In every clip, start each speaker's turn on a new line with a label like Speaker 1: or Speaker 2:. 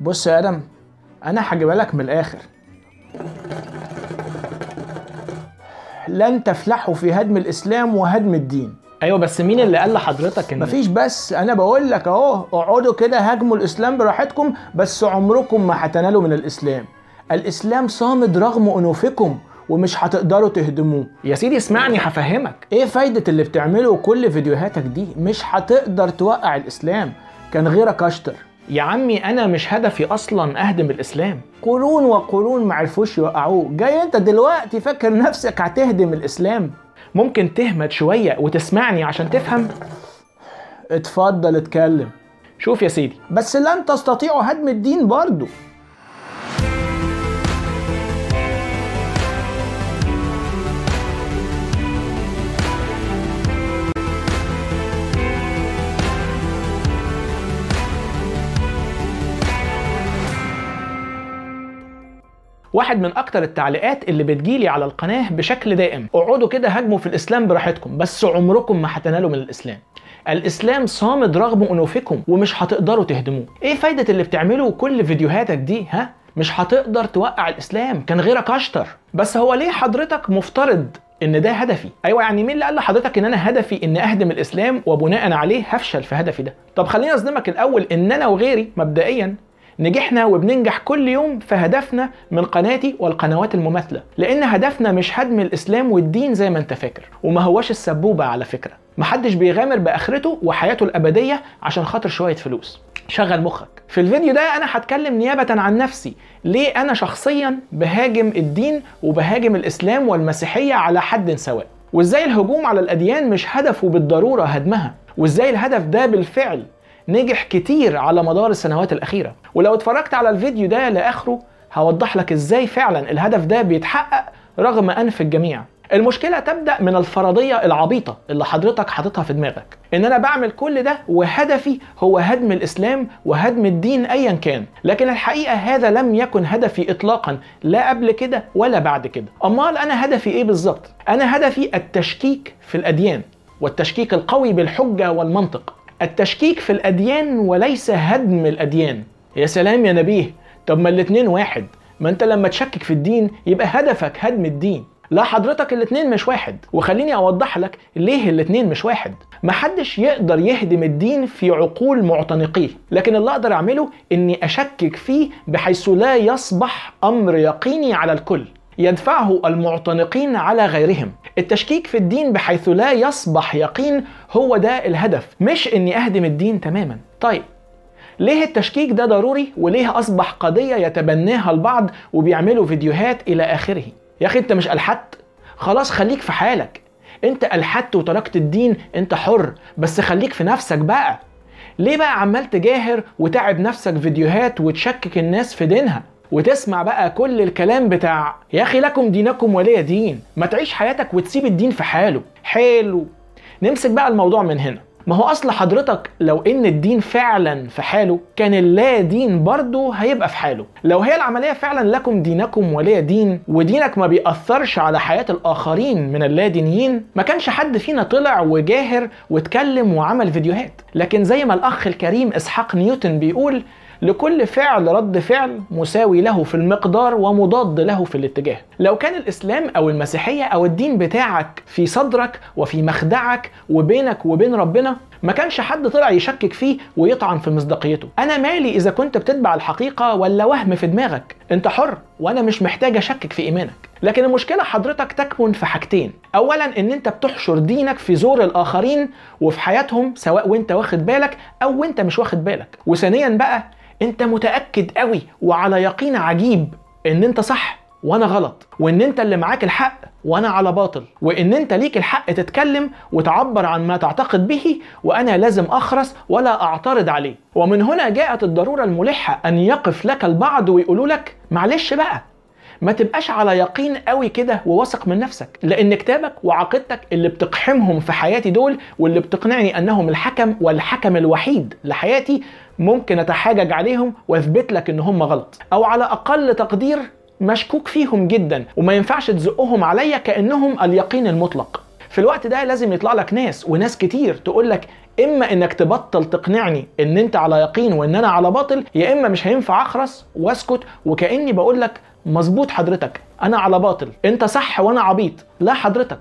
Speaker 1: بص يا ادم انا هجيبها لك من الاخر لن تفلحوا في هدم الاسلام وهدم الدين
Speaker 2: ايوه بس مين اللي قال لحضرتك ان
Speaker 1: مفيش بس انا بقول لك اهو اقعدوا كده هاجموا الاسلام براحتكم بس عمركم ما هتنالوا من الاسلام الاسلام صامد رغم انوفكم ومش هتقدروا تهدموه
Speaker 2: يا سيدي اسمعني هفهمك
Speaker 1: ايه فايدة اللي بتعمله كل فيديوهاتك دي مش هتقدر توقع الاسلام كان غيرك اشطر
Speaker 2: يا عمي انا مش هدفي اصلا اهدم الاسلام
Speaker 1: قرون وقرون معرفوش يوقعوه جاي انت دلوقتي فاكر نفسك هتهدم الاسلام
Speaker 2: ممكن تهمد شويه وتسمعني عشان تفهم
Speaker 1: اتفضل اتكلم
Speaker 2: شوف يا سيدي
Speaker 1: بس لن تستطيعوا هدم الدين برضو
Speaker 2: واحد من اكتر التعليقات اللي بتجيلي على القناه بشكل دائم اقعدوا كده هاجموا في الاسلام براحتكم بس عمركم ما هتنالوا من الاسلام الاسلام صامد رغم انوفكم ومش هتقدروا تهدموه ايه فايده اللي بتعمله كل فيديوهاتك دي ها مش هتقدر توقع الاسلام كان غيرك اشطر بس هو ليه حضرتك مفترض ان ده هدفي ايوه يعني مين اللي قال لحضرتك ان انا هدفي ان اهدم الاسلام وبناء عليه هفشل في هدفي ده طب خليني اصدمك الاول ان انا وغيري مبدئيا نجحنا وبننجح كل يوم في هدفنا من قناتي والقنوات المماثلة لأن هدفنا مش هدم الإسلام والدين زي ما أنت فاكر وما هواش السبوبة على فكرة محدش بيغامر بآخرته وحياته الأبدية عشان خاطر شوية فلوس شغل مخك في الفيديو ده أنا هتكلم نيابة عن نفسي ليه أنا شخصيا بهاجم الدين وبهاجم الإسلام والمسيحية على حد سواء وإزاي الهجوم على الأديان مش هدفه بالضرورة هدمها وإزاي الهدف ده بالفعل نجح كتير على مدار السنوات الأخيرة ولو اتفرجت على الفيديو ده لآخره هوضح لك ازاي فعلا الهدف ده بيتحقق رغم أنف الجميع المشكلة تبدأ من الفرضية العبيطة اللي حضرتك حاططها في دماغك إن أنا بعمل كل ده وهدفي هو هدم الإسلام وهدم الدين أيا كان لكن الحقيقة هذا لم يكن هدفي إطلاقا لا قبل كده ولا بعد كده أمال أنا هدفي إيه بالظبط؟ أنا هدفي التشكيك في الأديان والتشكيك القوي بالحجة والمنطق التشكيك في الأديان وليس هدم الأديان يا سلام يا نبيه طب ما الاتنين واحد ما انت لما تشكك في الدين يبقى هدفك هدم الدين لا حضرتك الاتنين مش واحد وخليني اوضح لك ليه الاتنين مش واحد محدش يقدر يهدم الدين في عقول معتنقيه لكن اللي اقدر اعمله اني اشكك فيه بحيث لا يصبح امر يقيني على الكل يدفعه المعتنقين على غيرهم التشكيك في الدين بحيث لا يصبح يقين هو ده الهدف مش اني اهدم الدين تماما طيب ليه التشكيك ده ضروري وليه اصبح قضيه يتبناها البعض وبيعملوا فيديوهات الى اخره يا اخي انت مش الحدت خلاص خليك في حالك انت الحدت وتركت الدين انت حر بس خليك في نفسك بقى ليه بقى عمال تجاهر وتعب نفسك فيديوهات وتشكك الناس في دينها وتسمع بقى كل الكلام بتاع يا اخي لكم دينكم ولي دين ما تعيش حياتك وتسيب الدين في حاله حلو نمسك بقى الموضوع من هنا ما هو اصل حضرتك لو ان الدين فعلا في حاله كان اللا دين برضه هيبقى في حاله لو هي العمليه فعلا لكم دينكم ولي دين ودينك ما بيأثرش على حياه الاخرين من اللا دينيين ما كانش حد فينا طلع وجاهر واتكلم وعمل فيديوهات لكن زي ما الاخ الكريم اسحاق نيوتن بيقول لكل فعل رد فعل مساوي له في المقدار ومضاد له في الاتجاه لو كان الاسلام او المسيحيه او الدين بتاعك في صدرك وفي مخدعك وبينك وبين ربنا ما كانش حد طلع يشكك فيه ويطعن في مصداقيته انا مالي اذا كنت بتتبع الحقيقه ولا وهم في دماغك انت حر وانا مش محتاج اشكك في ايمانك لكن المشكله حضرتك تكمن في حاجتين اولا ان انت بتحشر دينك في زور الاخرين وفي حياتهم سواء وانت واخد بالك او وانت مش واخد بالك وثانيا بقى انت متاكد قوي وعلى يقين عجيب ان انت صح وانا غلط وان انت اللي معاك الحق وانا على باطل وان انت ليك الحق تتكلم وتعبر عن ما تعتقد به وانا لازم اخرس ولا اعترض عليه ومن هنا جاءت الضروره الملحه ان يقف لك البعض ويقولوا لك معلش بقى ما تبقاش على يقين قوي كده وواثق من نفسك لان كتابك وعقيدتك اللي بتقحمهم في حياتي دول واللي بتقنعني انهم الحكم والحكم الوحيد لحياتي ممكن اتحاجج عليهم واثبت لك ان هم غلط او على اقل تقدير مشكوك فيهم جدا وما ينفعش تزقهم عليا كانهم اليقين المطلق في الوقت ده لازم يطلع لك ناس وناس كتير تقول لك اما انك تبطل تقنعني ان انت على يقين وان انا على باطل يا اما مش هينفع اخرس واسكت وكاني بقول لك مظبوط حضرتك انا على باطل انت صح وانا عبيط لا حضرتك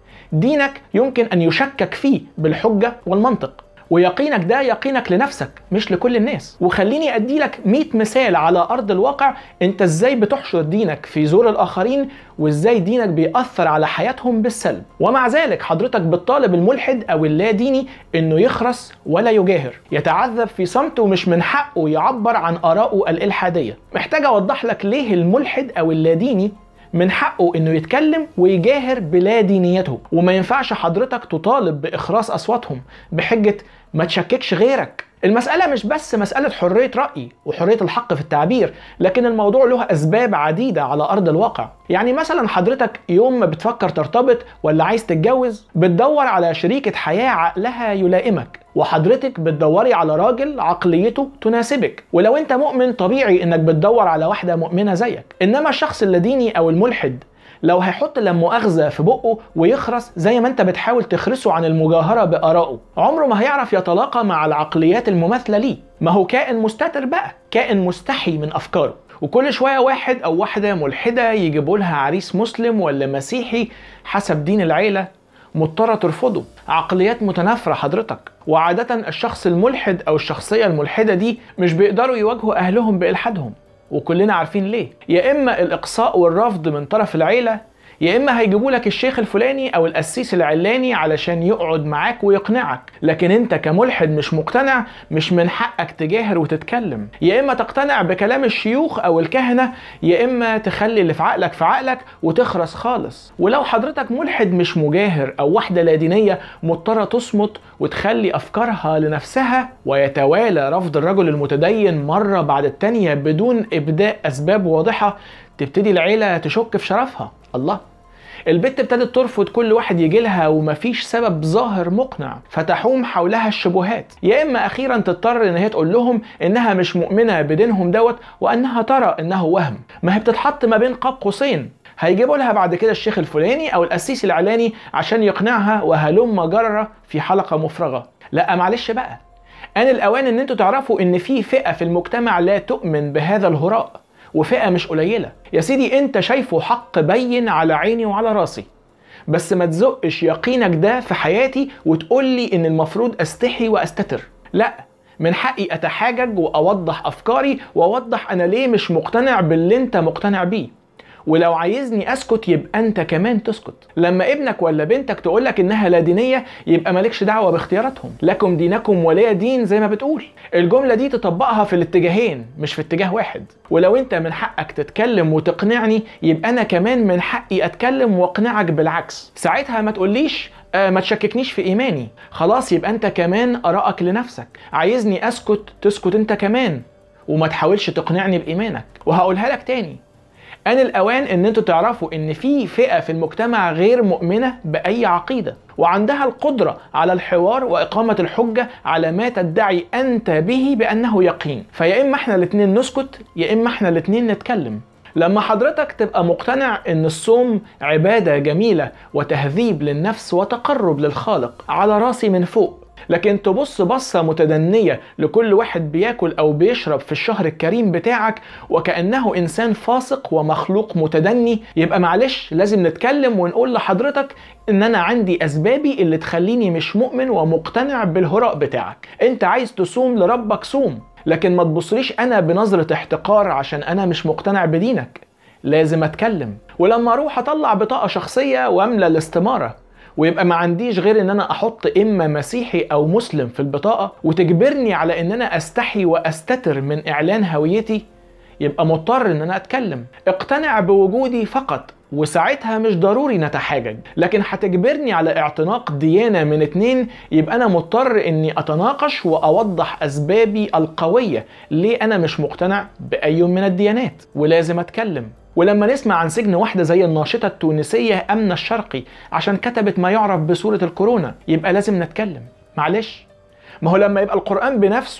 Speaker 2: دينك يمكن ان يشكك فيه بالحجه والمنطق ويقينك ده يقينك لنفسك مش لكل الناس وخليني ادي لك 100 مثال على ارض الواقع انت ازاي بتحشر دينك في زور الاخرين وازاي دينك بيأثر على حياتهم بالسلب ومع ذلك حضرتك بتطالب الملحد او اللا ديني انه يخرس ولا يجاهر يتعذب في صمت ومش من حقه يعبر عن ارائه الالحاديه محتاج اوضح لك ليه الملحد او اللا ديني من حقه انه يتكلم ويجاهر بلا دينيته وما ينفعش حضرتك تطالب باخراس اصواتهم بحجه ما تشككش غيرك المسألة مش بس مسألة حرية رأي وحرية الحق في التعبير لكن الموضوع له أسباب عديدة على أرض الواقع يعني مثلا حضرتك يوم ما بتفكر ترتبط ولا عايز تتجوز بتدور على شريكة حياة عقلها يلائمك وحضرتك بتدوري على راجل عقليته تناسبك ولو انت مؤمن طبيعي انك بتدور على واحدة مؤمنة زيك انما الشخص اللاديني او الملحد لو هيحط لا مؤاخذه في بقه ويخرس زي ما انت بتحاول تخرسه عن المجاهره بارائه عمره ما هيعرف يتلاقى مع العقليات المماثله ليه ما هو كائن مستتر بقى كائن مستحي من افكاره وكل شويه واحد او واحده ملحده يجيبوا لها عريس مسلم ولا مسيحي حسب دين العيله مضطرة ترفضه عقليات متنافرة حضرتك وعادة الشخص الملحد أو الشخصية الملحدة دي مش بيقدروا يواجهوا أهلهم بإلحادهم وكلنا عارفين ليه يا اما الاقصاء والرفض من طرف العيله يا اما هيجيبوا لك الشيخ الفلاني او القسيس العلاني علشان يقعد معاك ويقنعك لكن انت كملحد مش مقتنع مش من حقك تجاهر وتتكلم يا اما تقتنع بكلام الشيوخ او الكهنه يا اما تخلي اللي في عقلك في عقلك وتخرس خالص ولو حضرتك ملحد مش مجاهر او واحده لا دينيه مضطره تصمت وتخلي افكارها لنفسها ويتوالى رفض الرجل المتدين مره بعد التانيه بدون ابداء اسباب واضحه تبتدي العيله تشك في شرفها الله البت ابتدت ترفض كل واحد يجي لها ومفيش سبب ظاهر مقنع فتحوم حولها الشبهات يا اما اخيرا تضطر ان هي تقول لهم انها مش مؤمنه بدينهم دوت وانها ترى انه وهم ما هي بتتحط ما بين قاب قوسين هيجيبوا لها بعد كده الشيخ الفلاني او القسيس العلاني عشان يقنعها وهلم جرة في حلقه مفرغه لا معلش بقى ان الاوان ان انتوا تعرفوا ان في فئه في المجتمع لا تؤمن بهذا الهراء وفئه مش قليله يا سيدي انت شايفه حق بين على عيني وعلى راسي بس ما تزقش يقينك ده في حياتي وتقول لي ان المفروض استحي واستتر لا من حقي اتحاجج واوضح افكاري واوضح انا ليه مش مقتنع باللي انت مقتنع بيه ولو عايزني اسكت يبقى انت كمان تسكت لما ابنك ولا بنتك تقولك انها لا دينيه يبقى مالكش دعوه باختياراتهم لكم دينكم ولي دين زي ما بتقول الجمله دي تطبقها في الاتجاهين مش في اتجاه واحد ولو انت من حقك تتكلم وتقنعني يبقى انا كمان من حقي اتكلم واقنعك بالعكس ساعتها ما تقوليش آه ما تشككنيش في ايماني خلاص يبقى انت كمان ارائك لنفسك عايزني اسكت تسكت انت كمان وما تحاولش تقنعني بايمانك وهقولها لك تاني آن الأوان إن أنتوا تعرفوا إن في فئة في المجتمع غير مؤمنة بأي عقيدة وعندها القدرة على الحوار وإقامة الحجة على ما تدعي أنت به بأنه يقين فيا إما إحنا الاتنين نسكت يا إما إحنا الاتنين نتكلم لما حضرتك تبقى مقتنع ان الصوم عباده جميله وتهذيب للنفس وتقرب للخالق على راسي من فوق لكن تبص بصة متدنية لكل واحد بياكل أو بيشرب في الشهر الكريم بتاعك وكأنه إنسان فاسق ومخلوق متدني يبقى معلش لازم نتكلم ونقول لحضرتك إن أنا عندي أسبابي اللي تخليني مش مؤمن ومقتنع بالهراء بتاعك أنت عايز تصوم لربك صوم لكن ما تبصليش أنا بنظرة احتقار عشان أنا مش مقتنع بدينك لازم أتكلم ولما أروح أطلع بطاقة شخصية وأملى الاستمارة ويبقى ما عنديش غير ان انا احط اما مسيحي او مسلم في البطاقه وتجبرني على ان انا استحي واستتر من اعلان هويتي يبقى مضطر ان انا اتكلم اقتنع بوجودي فقط وساعتها مش ضروري نتحاجج لكن هتجبرني على اعتناق ديانة من اتنين يبقى انا مضطر اني اتناقش واوضح اسبابي القوية ليه انا مش مقتنع باي من الديانات ولازم اتكلم ولما نسمع عن سجن واحدة زي الناشطة التونسية أمنة الشرقي عشان كتبت ما يعرف بصورة الكورونا يبقى لازم نتكلم معلش ما هو لما يبقى القرآن بنفسه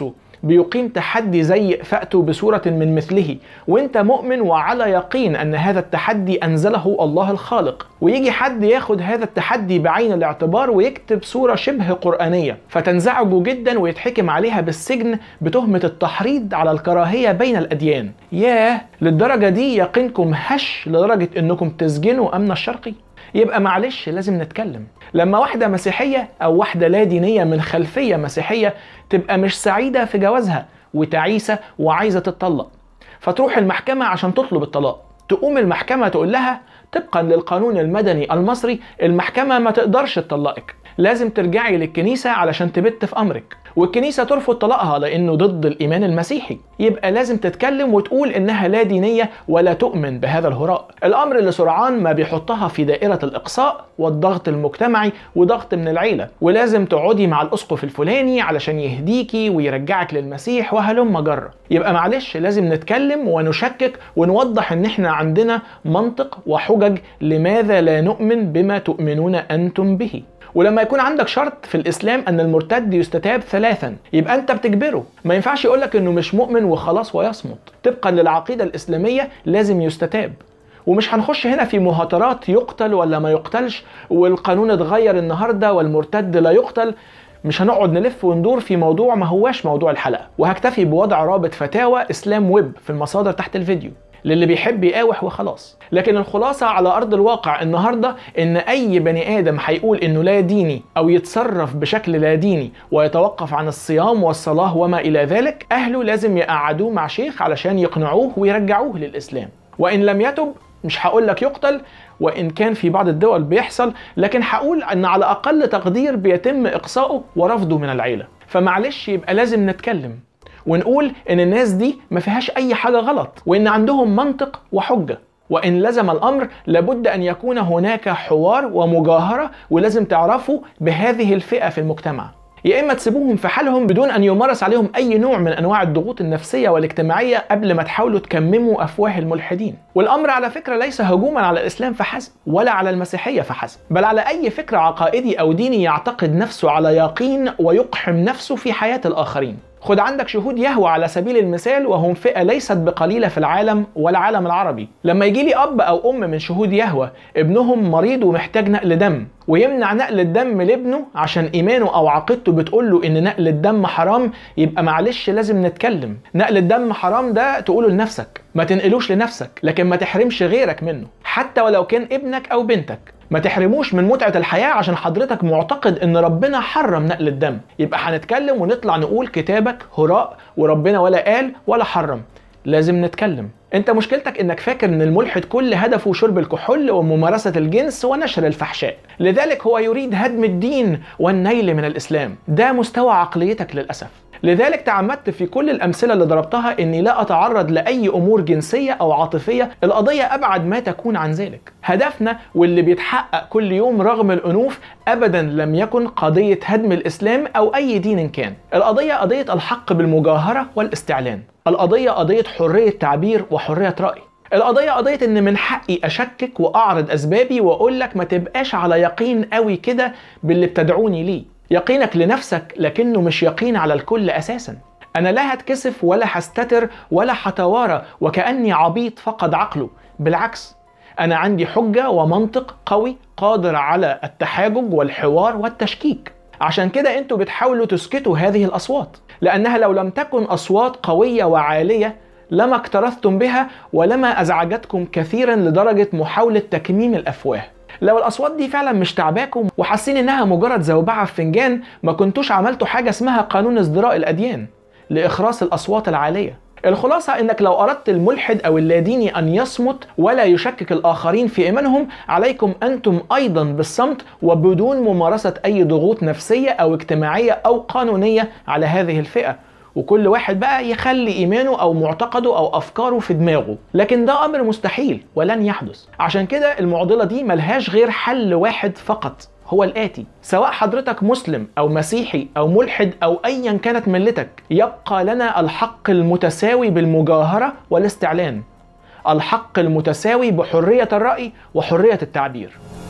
Speaker 2: بيقيم تحدي زي فأتوا بصورة من مثله وانت مؤمن وعلى يقين ان هذا التحدي انزله الله الخالق ويجي حد ياخد هذا التحدي بعين الاعتبار ويكتب صورة شبه قرآنية فتنزعجوا جدا ويتحكم عليها بالسجن بتهمة التحريض على الكراهية بين الأديان ياه للدرجة دي يقينكم هش لدرجة انكم تسجنوا أمن الشرقي يبقى معلش لازم نتكلم لما واحدة مسيحية أو واحدة لا دينية من خلفية مسيحية تبقى مش سعيدة في جوازها وتعيسة وعايزة تتطلق فتروح المحكمة عشان تطلب الطلاق تقوم المحكمة تقول لها طبقا للقانون المدني المصري المحكمة ما تقدرش تطلقك لازم ترجعي للكنيسة علشان تبت في أمرك والكنيسة ترفض طلاقها لأنه ضد الإيمان المسيحي يبقى لازم تتكلم وتقول إنها لا دينية ولا تؤمن بهذا الهراء الأمر اللي سرعان ما بيحطها في دائرة الإقصاء والضغط المجتمعي وضغط من العيلة ولازم تقعدي مع الأسقف الفلاني علشان يهديكي ويرجعك للمسيح وهلم جرة يبقى معلش لازم نتكلم ونشكك ونوضح إن إحنا عندنا منطق وحجج لماذا لا نؤمن بما تؤمنون أنتم به ولما يكون عندك شرط في الاسلام ان المرتد يستتاب ثلاثا يبقى انت بتجبره ما ينفعش يقولك انه مش مؤمن وخلاص ويصمت طبقا للعقيده الاسلاميه لازم يستتاب ومش هنخش هنا في مهاترات يقتل ولا ما يقتلش والقانون اتغير النهارده والمرتد لا يقتل مش هنقعد نلف وندور في موضوع ما هواش موضوع الحلقه وهكتفي بوضع رابط فتاوى اسلام ويب في المصادر تحت الفيديو للي بيحب يقاوح وخلاص لكن الخلاصة على أرض الواقع النهاردة إن أي بني آدم هيقول إنه لا ديني أو يتصرف بشكل لا ديني ويتوقف عن الصيام والصلاة وما إلى ذلك أهله لازم يقعدوه مع شيخ علشان يقنعوه ويرجعوه للإسلام وإن لم يتب مش هقول لك يقتل وإن كان في بعض الدول بيحصل لكن هقول أن على أقل تقدير بيتم إقصاؤه ورفضه من العيلة فمعلش يبقى لازم نتكلم ونقول ان الناس دي ما فيهاش اي حاجه غلط وان عندهم منطق وحجه وان لزم الامر لابد ان يكون هناك حوار ومجاهره ولازم تعرفوا بهذه الفئه في المجتمع يا اما تسيبوهم في حالهم بدون ان يمارس عليهم اي نوع من انواع الضغوط النفسيه والاجتماعيه قبل ما تحاولوا تكمموا افواه الملحدين والامر على فكره ليس هجوما على الاسلام فحسب ولا على المسيحيه فحسب بل على اي فكر عقائدي او ديني يعتقد نفسه على يقين ويقحم نفسه في حياه الاخرين خد عندك شهود يهوى على سبيل المثال وهم فئة ليست بقليلة في العالم والعالم العربي لما يجي لي أب أو أم من شهود يهوى ابنهم مريض ومحتاج نقل دم ويمنع نقل الدم لابنه عشان إيمانه أو عقيدته بتقول له إن نقل الدم حرام يبقى معلش لازم نتكلم نقل الدم حرام ده تقوله لنفسك ما تنقلوش لنفسك لكن ما تحرمش غيرك منه حتى ولو كان ابنك أو بنتك ما تحرموش من متعة الحياة عشان حضرتك معتقد ان ربنا حرم نقل الدم يبقى هنتكلم ونطلع نقول كتابك هراء وربنا ولا قال ولا حرم لازم نتكلم انت مشكلتك انك فاكر ان الملحد كل هدفه شرب الكحول وممارسة الجنس ونشر الفحشاء لذلك هو يريد هدم الدين والنيل من الاسلام ده مستوى عقليتك للأسف لذلك تعمدت في كل الأمثلة اللي ضربتها إني لا أتعرض لأي أمور جنسية أو عاطفية القضية أبعد ما تكون عن ذلك هدفنا واللي بيتحقق كل يوم رغم الأنوف أبدا لم يكن قضية هدم الإسلام أو أي دين كان القضية قضية الحق بالمجاهرة والاستعلان القضية قضية حرية تعبير وحرية رأي القضية قضية ان من حقي اشكك واعرض اسبابي واقول لك ما تبقاش على يقين قوي كده باللي بتدعوني ليه يقينك لنفسك لكنه مش يقين على الكل اساسا انا لا هتكسف ولا هستتر ولا هتوارى وكاني عبيط فقد عقله بالعكس انا عندي حجه ومنطق قوي قادر على التحاجج والحوار والتشكيك عشان كده انتوا بتحاولوا تسكتوا هذه الاصوات لانها لو لم تكن اصوات قويه وعاليه لما اكترثتم بها ولما ازعجتكم كثيرا لدرجه محاوله تكميم الافواه لو الاصوات دي فعلا مش تعباكم وحاسين انها مجرد زوبعه في فنجان ما كنتوش عملتوا حاجه اسمها قانون ازدراء الاديان لاخراس الاصوات العاليه الخلاصة انك لو اردت الملحد او اللاديني ان يصمت ولا يشكك الاخرين في ايمانهم عليكم انتم ايضا بالصمت وبدون ممارسة اي ضغوط نفسية او اجتماعية او قانونية على هذه الفئة وكل واحد بقى يخلي ايمانه او معتقده او افكاره في دماغه لكن ده امر مستحيل ولن يحدث عشان كده المعضله دي ملهاش غير حل واحد فقط هو الآتي سواء حضرتك مسلم أو مسيحي أو ملحد أو أيا كانت ملتك يبقى لنا الحق المتساوي بالمجاهرة والاستعلان الحق المتساوي بحرية الرأي وحرية التعبير